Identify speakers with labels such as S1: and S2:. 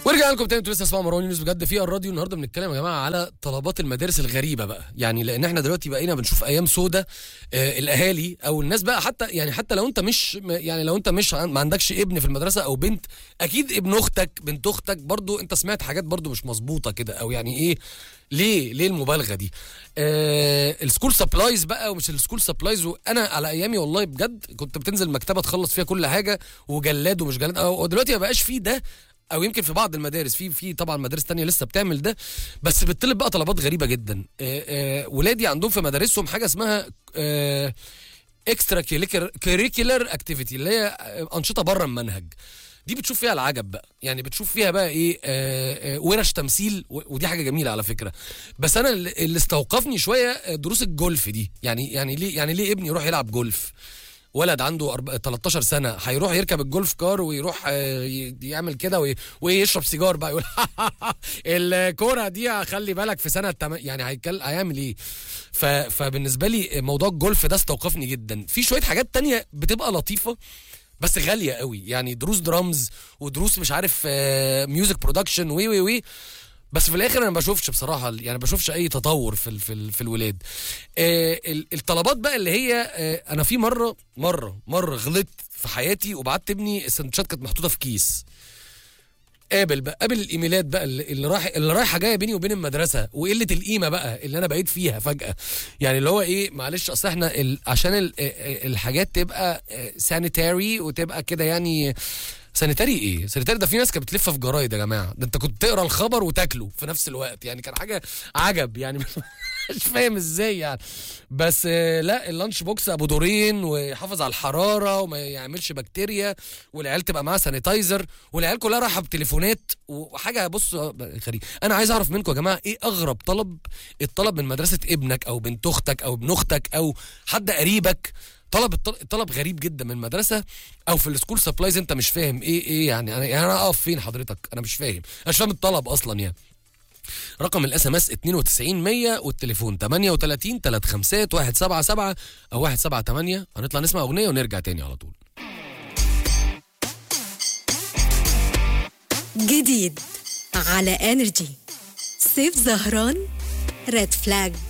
S1: ورجعنا لكم تاني انتوا لسه اسمعوا مروان يونس بجد في الراديو النهارده بنتكلم يا جماعه على طلبات المدارس الغريبه بقى يعني لان احنا دلوقتي بقينا بنشوف ايام سودة آه الاهالي او الناس بقى حتى يعني حتى لو انت مش يعني لو انت مش عن- ما عندكش ابن في المدرسه او بنت اكيد ابن اختك بنت اختك برضو انت سمعت حاجات برضو مش مظبوطه كده او يعني ايه ليه ليه المبالغه دي آه السكول سبلايز بقى ومش السكول سبلايز وانا على ايامي والله بجد كنت بتنزل مكتبه تخلص فيها كل حاجه وجلاد ومش جلاد أو دلوقتي ما بقاش فيه ده او يمكن في بعض المدارس في في طبعا مدارس تانية لسه بتعمل ده بس بتطلب بقى طلبات غريبه جدا آه، آه، ولادي عندهم في مدارسهم حاجه اسمها اكسترا كريكولر اكتيفيتي اللي هي آه، انشطه بره المنهج دي بتشوف فيها العجب بقى يعني بتشوف فيها بقى ايه آه، آه، ورش تمثيل و- ودي حاجه جميله على فكره بس انا اللي اللي استوقفني شويه آه، دروس الجولف دي يعني يعني ليه يعني ليه ابني يروح يلعب جولف ولد عنده أرب- 13 سنه هيروح يركب الجولف كار ويروح آه، ي- يعمل كده وي- ويشرب سيجار بقى يقول الكوره دي خلي بالك في سنه تم... يعني هيكل... هيعمل ايه ف... فبالنسبه لي موضوع الجولف ده استوقفني جدا في شويه حاجات تانية بتبقى لطيفه بس غاليه قوي يعني دروس درامز ودروس مش عارف ميوزك برودكشن وي وي وي بس في الاخر انا ما بشوفش بصراحه يعني ما بشوفش اي تطور في ال في, ال في الولاد آه ال- الطلبات بقى اللي هي آه انا في مره مره مره غلطت في حياتي وبعت ابني السندوتشات كانت محطوطه في كيس قابل بقى قابل الايميلات بقى اللي اللي رايح اللي رايحه جايه بيني وبين المدرسه وقله القيمه بقى اللي انا بقيت فيها فجاه يعني اللي هو ايه معلش اصل احنا ال... عشان ال... آه، الحاجات تبقى سانيتاري وتبقى كده يعني سانيتاري ايه؟ سانيتاري ده في ناس كانت بتلف في جرايد يا جماعه، ده انت كنت تقرا الخبر وتاكله في نفس الوقت، يعني كان حاجه عجب يعني مش فاهم ازاي يعني بس آه، لا اللانش بوكس ابو دورين ويحافظ على الحراره وما يعملش بكتيريا والعيال تبقى معاها سانيتايزر والعيال كلها رايحه بتليفونات وحاجه بص آه، غريب انا عايز اعرف منكم يا جماعه ايه اغرب طلب اتطلب من مدرسه ابنك او بنت اختك او ابن اختك او حد قريبك طلب الطل- طلب غريب جدا من المدرسه او في السكول سبلايز انت مش فاهم ايه ايه يعني انا يعني انا اقف فين حضرتك انا مش فاهم انا مش فاهم الطلب اصلا يعني رقم الاس ام اس 92 100 والتليفون 38 35 177 او 178 هنطلع نسمع اغنيه ونرجع تاني على طول
S2: جديد على انرجي سيف زهران ريد فلاج